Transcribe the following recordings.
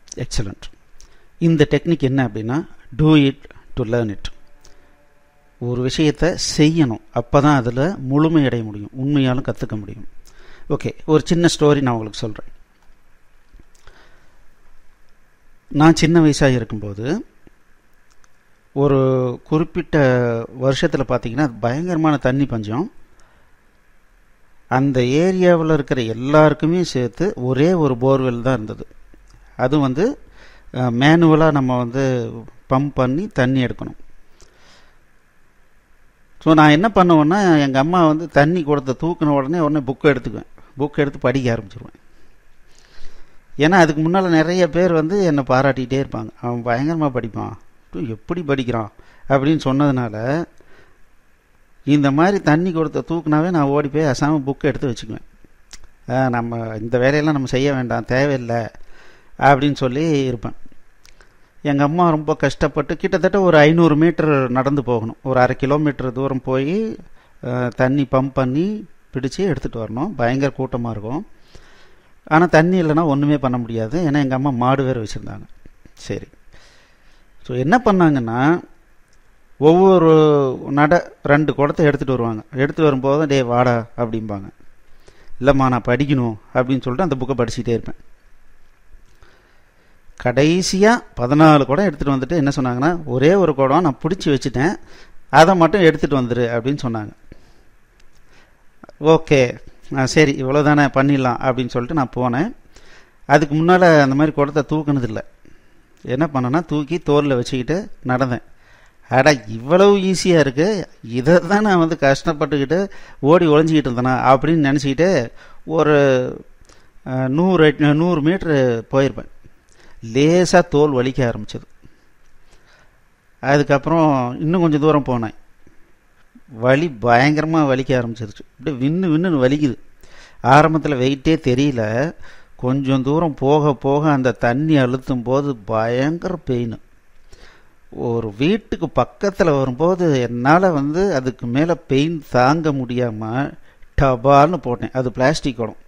excellent இந்த technique என்ன அப்படின்னா do it to learn it ஒரு விஷயத்தை செய்யணும் அப்போ தான் அதில் முழுமையடைய முடியும் உண்மையாலும் கற்றுக்க முடியும் ஓகே ஒரு சின்ன ஸ்டோரி நான் உங்களுக்கு சொல்கிறேன் நான் சின்ன வயசாக இருக்கும்போது ஒரு குறிப்பிட்ட வருஷத்தில் பார்த்தீங்கன்னா பயங்கரமான தண்ணி பஞ்சம் அந்த ஏரியாவில் இருக்கிற எல்லாருக்குமே சேர்த்து ஒரே ஒரு போர்வெல் தான் இருந்தது அது வந்து மேனுவலாக நம்ம வந்து பம்ப் பண்ணி தண்ணி எடுக்கணும் ஸோ நான் என்ன பண்ணுவேன்னா எங்கள் அம்மா வந்து தண்ணி கொடுத்த தூக்கின உடனே உடனே புக்கை எடுத்துக்குவேன் புக்கை எடுத்து படிக்க ஆரம்பிச்சிருவேன் ஏன்னா அதுக்கு முன்னால் நிறைய பேர் வந்து என்னை பாராட்டிகிட்டே இருப்பாங்க அவன் பயங்கரமாக படிப்பான் எப்படி படிக்கிறான் அப்படின்னு சொன்னதுனால இந்த மாதிரி தண்ணி கொடுத்த தூக்குனாவே நான் ஓடி போய் அசாமல் புக்கை எடுத்து வச்சுக்குவேன் நம்ம இந்த வேலையெல்லாம் நம்ம செய்ய வேண்டாம் தேவையில்லை அப்படின்னு சொல்லி இருப்பேன் எங்கள் அம்மா ரொம்ப கஷ்டப்பட்டு கிட்டத்தட்ட ஒரு ஐநூறு மீட்டர் நடந்து போகணும் ஒரு அரை கிலோமீட்டர் தூரம் போய் தண்ணி பம்ப் பண்ணி பிடிச்சி எடுத்துகிட்டு வரணும் பயங்கர கூட்டமாக இருக்கும் ஆனால் தண்ணி இல்லைன்னா ஒன்றுமே பண்ண முடியாது ஏன்னா எங்கள் அம்மா மாடு வேறு வச்சுருந்தாங்க சரி ஸோ என்ன பண்ணாங்கன்னா ஒவ்வொரு நட ரெண்டு குடத்தை எடுத்துகிட்டு வருவாங்க எடுத்துகிட்டு வரும்போது டே வாடா அப்படிம்பாங்க இல்லைம்மா நான் படிக்கணும் அப்படின்னு சொல்லிட்டு அந்த புக்கை படிச்சுட்டே இருப்பேன் கடைசியாக பதினாலு குடம் எடுத்துகிட்டு வந்துட்டு என்ன சொன்னாங்கன்னா ஒரே ஒரு குடம் நான் பிடிச்சி வச்சுட்டேன் அதை மட்டும் எடுத்துகிட்டு வந்துரு அப்படின்னு சொன்னாங்க ஓகே சரி இவ்வளோ தானே பண்ணிடலாம் அப்படின்னு சொல்லிட்டு நான் போனேன் அதுக்கு முன்னால் அந்த மாதிரி குடத்தை தூக்குனதில்லை என்ன பண்ணேன்னா தூக்கி தோலில் வச்சுக்கிட்டு நடந்தேன் அடா இவ்வளவு ஈஸியாக இருக்குது இதை தான் நான் வந்து கஷ்டப்பட்டுக்கிட்டு ஓடி ஒழிஞ்சிக்கிட்டு இருந்தேனா அப்படின்னு நினச்சிக்கிட்டு ஒரு நூறு நூறு மீட்ரு போயிருப்பேன் லேசாக தோல் வலிக்க ஆரம்பிச்சது அதுக்கப்புறம் இன்னும் கொஞ்சம் தூரம் போனேன் வலி பயங்கரமாக வலிக்க ஆரம்பிச்சிருச்சு அப்படியே விண்ணு விண்ணுன்னு வலிக்குது ஆரம்பத்தில் வெயிட்டே தெரியல கொஞ்சம் தூரம் போக போக அந்த தண்ணி அழுத்தும் போது பயங்கர பெயின் ஒரு வீட்டுக்கு பக்கத்தில் வரும்போது என்னால் வந்து அதுக்கு மேலே பெயின் தாங்க முடியாமல் டபால்னு போட்டேன் அது பிளாஸ்டிக் குடம்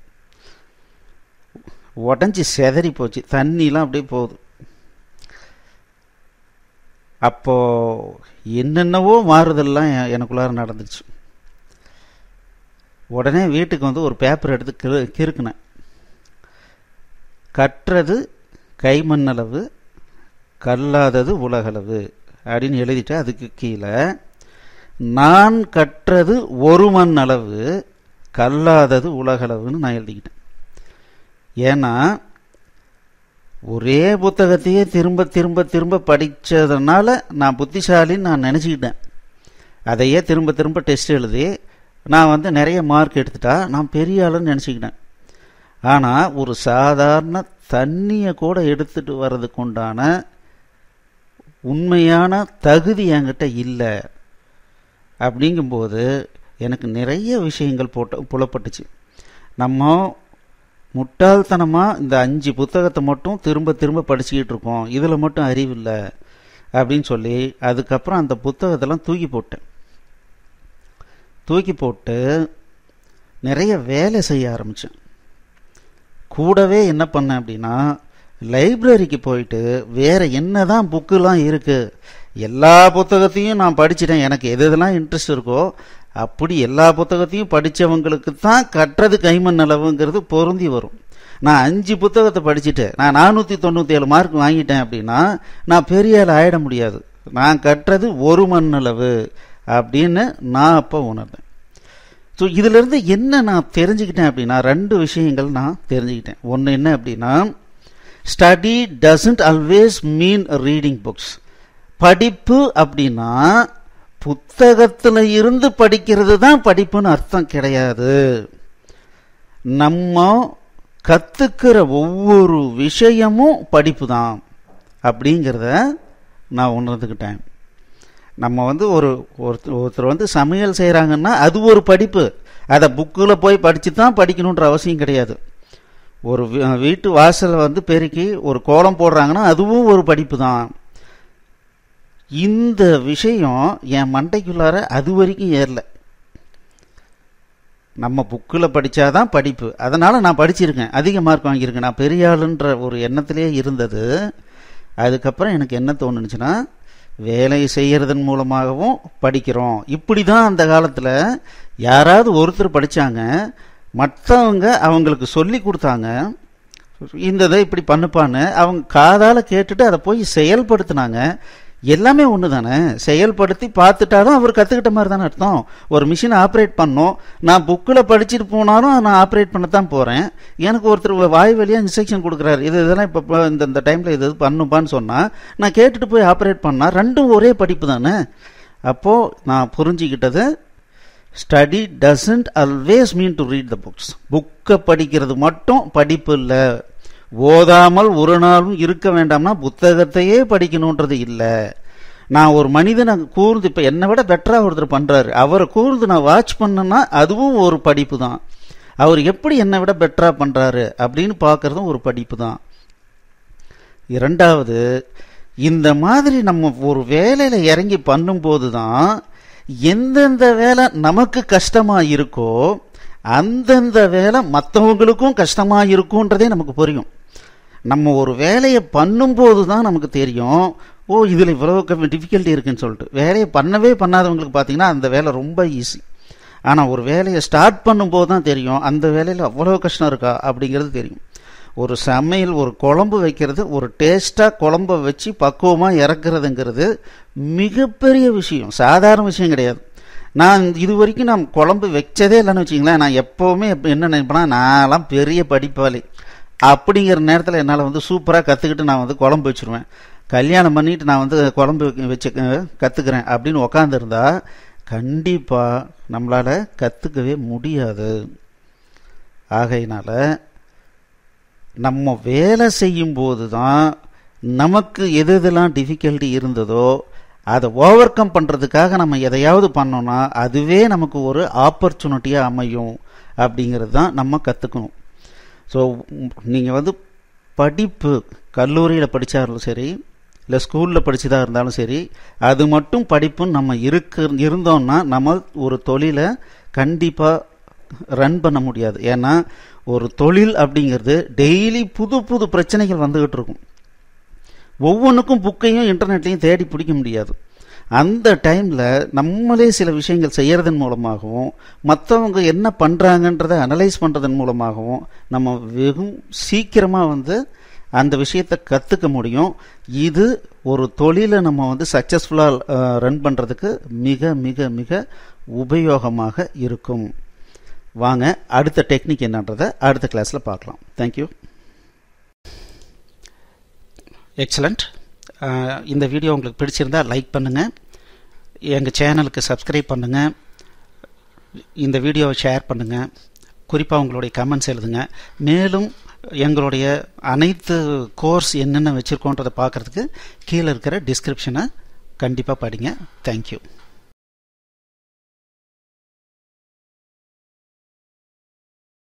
உடஞ்சி செதறி போச்சு தண்ணிலாம் அப்படியே போகுது அப்போ என்னென்னவோ மாறுதல்லாம் எனக்குள்ளார நடந்துச்சு உடனே வீட்டுக்கு வந்து ஒரு பேப்பர் எடுத்து கிரு கிறுக்குனேன் கற்றது கைமண்ணளவு கல்லாதது உலகளவு அப்படின்னு எழுதிட்டு அதுக்கு கீழே நான் கற்றது ஒரு மண் அளவு கல்லாதது உலகளவுன்னு நான் எழுதிக்கிட்டேன் ஏன்னா ஒரே புத்தகத்தையே திரும்ப திரும்ப திரும்ப படித்ததுனால நான் புத்திசாலின்னு நான் நினச்சிக்கிட்டேன் அதையே திரும்ப திரும்ப டெஸ்ட் எழுதி நான் வந்து நிறைய மார்க் எடுத்துட்டா நான் பெரிய ஆளுன்னு நினச்சிக்கிட்டேன் ஆனால் ஒரு சாதாரண தண்ணியை கூட எடுத்துட்டு வர்றதுக்கு உண்டான உண்மையான தகுதி என்கிட்ட இல்லை அப்படிங்கும்போது எனக்கு நிறைய விஷயங்கள் போட்ட புலப்பட்டுச்சு நம்ம முட்டாள்தனமாக இந்த அஞ்சு புத்தகத்தை மட்டும் திரும்ப திரும்ப படிச்சுக்கிட்டு இருக்கோம் இதில் மட்டும் அறிவில்லை அப்படின்னு சொல்லி அதுக்கப்புறம் அந்த புத்தகத்தெல்லாம் தூக்கி போட்டேன் தூக்கி போட்டு நிறைய வேலை செய்ய ஆரம்பித்தேன் கூடவே என்ன பண்ணேன் அப்படின்னா லைப்ரரிக்கு போயிட்டு வேற என்ன தான் புக்குலாம் இருக்குது எல்லா புத்தகத்தையும் நான் படிச்சிட்டேன் எனக்கு எது எதெல்லாம் இன்ட்ரெஸ்ட் இருக்கோ அப்படி எல்லா புத்தகத்தையும் படித்தவங்களுக்கு தான் கட்டுறது கைமண் அளவுங்கிறது பொருந்தி வரும் நான் அஞ்சு புத்தகத்தை படிச்சுட்டு நான் நானூற்றி தொண்ணூற்றி ஏழு மார்க் வாங்கிட்டேன் அப்படின்னா நான் பெரிய ஆள் ஆகிட முடியாது நான் கட்டுறது ஒரு மண் அளவு அப்படின்னு நான் அப்போ உணர்ந்தேன் ஸோ இதிலிருந்து என்ன நான் தெரிஞ்சுக்கிட்டேன் அப்படின்னா ரெண்டு விஷயங்கள் நான் தெரிஞ்சுக்கிட்டேன் ஒன்று என்ன அப்படின்னா study doesn't always mean reading books படிப்பு அப்படின்னா புத்தகத்தில் இருந்து படிக்கிறது தான் படிப்புன்னு அர்த்தம் கிடையாது நம்ம கற்றுக்கிற ஒவ்வொரு விஷயமும் படிப்பு தான் அப்படிங்கிறத நான் உணர்ந்துக்கிட்டேன் நம்ம வந்து ஒரு ஒருத்தர் ஒருத்தர் வந்து சமையல் செய்கிறாங்கன்னா அது ஒரு படிப்பு அதை புக்கில் போய் படித்து தான் படிக்கணுன்ற அவசியம் கிடையாது ஒரு வீட்டு வாசலை வந்து பெருக்கி ஒரு கோலம் போடுறாங்கன்னா அதுவும் ஒரு படிப்பு தான் இந்த விஷயம் என் மண்டைக்குள்ளார அது வரைக்கும் ஏறல நம்ம புக்கில் படித்தாதான் படிப்பு அதனால் நான் படிச்சிருக்கேன் அதிக மார்க் வாங்கியிருக்கேன் நான் பெரிய ஆளுன்ற ஒரு எண்ணத்திலே இருந்தது அதுக்கப்புறம் எனக்கு என்ன தோணுச்சுன்னா வேலை செய்கிறதன் மூலமாகவும் படிக்கிறோம் இப்படி தான் அந்த காலத்தில் யாராவது ஒருத்தர் படித்தாங்க மற்றவங்க அவங்களுக்கு சொல்லி கொடுத்தாங்க இந்த இதை இப்படி பண்ணுப்பான்னு அவங்க காதால் கேட்டுட்டு அதை போய் செயல்படுத்தினாங்க எல்லாமே ஒன்று தானே செயல்படுத்தி பார்த்துட்டாலும் அவர் கற்றுக்கிட்ட மாதிரி தானே அர்த்தம் ஒரு மிஷினை ஆப்ரேட் பண்ணோம் நான் புக்கில் படிச்சுட்டு போனாலும் நான் ஆப்ரேட் பண்ண தான் போகிறேன் எனக்கு ஒருத்தர் வாய் வழியாக இன்ஸ்ட்ரக்ஷன் கொடுக்குறாரு இது இதெல்லாம் இப்போ இந்த இந்த டைமில் இது இது பண்ணுப்பான்னு சொன்னால் நான் கேட்டுட்டு போய் ஆப்ரேட் பண்ணால் ரெண்டும் ஒரே படிப்பு தானே அப்போது நான் புரிஞ்சுக்கிட்டது study doesn't always mean to read the books புக்கை படிக்கிறது மட்டும் படிப்பு இல்லை ஓதாமல் ஒரு நாளும் இருக்க வேண்டாம்னா புத்தகத்தையே படிக்கணுன்றது இல்லை நான் ஒரு மனிதனை கூர்ந்து இப்போ என்னை விட பெட்டராக ஒருத்தர் பண்ணுறாரு அவரை கூர்ந்து நான் வாட்ச் பண்ணேன்னா அதுவும் ஒரு படிப்பு தான் அவர் எப்படி என்னை விட பெட்டராக பண்ணுறாரு அப்படின்னு பார்க்குறதும் ஒரு படிப்பு தான் இரண்டாவது இந்த மாதிரி நம்ம ஒரு வேலையில் இறங்கி பண்ணும்போது தான் எந்தெந்த வேலை நமக்கு கஷ்டமாக இருக்கோ அந்தந்த வேலை மற்றவங்களுக்கும் கஷ்டமாக இருக்குன்றதே நமக்கு புரியும் நம்ம ஒரு வேலையை பண்ணும்போது தான் நமக்கு தெரியும் ஓ இதில் இவ்வளோ டிஃபிகல்ட்டி இருக்குன்னு சொல்லிட்டு வேலையை பண்ணவே பண்ணாதவங்களுக்கு பார்த்தீங்கன்னா அந்த வேலை ரொம்ப ஈஸி ஆனால் ஒரு வேலையை ஸ்டார்ட் பண்ணும்போது தான் தெரியும் அந்த வேலையில் அவ்வளோ கஷ்டம் இருக்கா அப்படிங்கிறது தெரியும் ஒரு சமையல் ஒரு குழம்பு வைக்கிறது ஒரு டேஸ்ட்டாக குழம்ப வச்சு பக்குவமாக இறக்குறதுங்கிறது மிகப்பெரிய விஷயம் சாதாரண விஷயம் கிடையாது நான் இது வரைக்கும் நான் குழம்பு வச்சதே இல்லைன்னு வச்சிங்களேன் நான் எப்போவுமே என்ன நினைப்பேன்னா நான்லாம் பெரிய படிப்பாளி அப்படிங்கிற நேரத்தில் என்னால் வந்து சூப்பராக கற்றுக்கிட்டு நான் வந்து குழம்பு வச்சுருவேன் கல்யாணம் பண்ணிட்டு நான் வந்து குழம்பு வச்சு கற்றுக்கிறேன் அப்படின்னு உக்காந்துருந்தா கண்டிப்பாக நம்மளால் கற்றுக்கவே முடியாது ஆகையினால நம்ம வேலை செய்யும்போது தான் நமக்கு எது எதெல்லாம் டிஃபிகல்ட்டி இருந்ததோ அதை ஓவர் கம் பண்ணுறதுக்காக நம்ம எதையாவது பண்ணோம்னா அதுவே நமக்கு ஒரு ஆப்பர்ச்சுனிட்டியாக அமையும் அப்படிங்கிறது தான் நம்ம கற்றுக்கணும் ஸோ நீங்கள் வந்து படிப்பு கல்லூரியில் படித்தாலும் சரி இல்லை ஸ்கூலில் படித்ததாக இருந்தாலும் சரி அது மட்டும் படிப்புன்னு நம்ம இருக்க இருந்தோம்னா நம்ம ஒரு தொழிலை கண்டிப்பாக ரன் பண்ண முடியாது ஏன்னா ஒரு தொழில் அப்படிங்கிறது டெய்லி புது புது பிரச்சனைகள் வந்துக்கிட்டு இருக்கும் ஒவ்வொன்றுக்கும் புக்கையும் இன்டர்நெட்லையும் தேடி பிடிக்க முடியாது அந்த டைமில் நம்மளே சில விஷயங்கள் செய்கிறதன் மூலமாகவும் மற்றவங்க என்ன பண்ணுறாங்கன்றதை அனலைஸ் பண்ணுறதன் மூலமாகவும் நம்ம வெகும் சீக்கிரமாக வந்து அந்த விஷயத்தை கற்றுக்க முடியும் இது ஒரு தொழிலை நம்ம வந்து சக்ஸஸ்ஃபுல்லாக ரன் பண்ணுறதுக்கு மிக மிக மிக உபயோகமாக இருக்கும் வாங்க அடுத்த டெக்னிக் என்னன்றதை அடுத்த கிளாஸில் பார்க்கலாம் தேங்க்யூ எக்ஸலண்ட் இந்த வீடியோ உங்களுக்கு பிடிச்சிருந்தால் லைக் பண்ணுங்கள் எங்கள் சேனலுக்கு சப்ஸ்கிரைப் பண்ணுங்கள் இந்த வீடியோவை ஷேர் பண்ணுங்கள் குறிப்பாக உங்களுடைய கமெண்ட்ஸ் எழுதுங்க மேலும் எங்களுடைய அனைத்து கோர்ஸ் என்னென்ன வச்சுருக்கோன்றதை பார்க்குறதுக்கு கீழே இருக்கிற டிஸ்கிரிப்ஷனை கண்டிப்பாக படிங்க தேங்க்யூ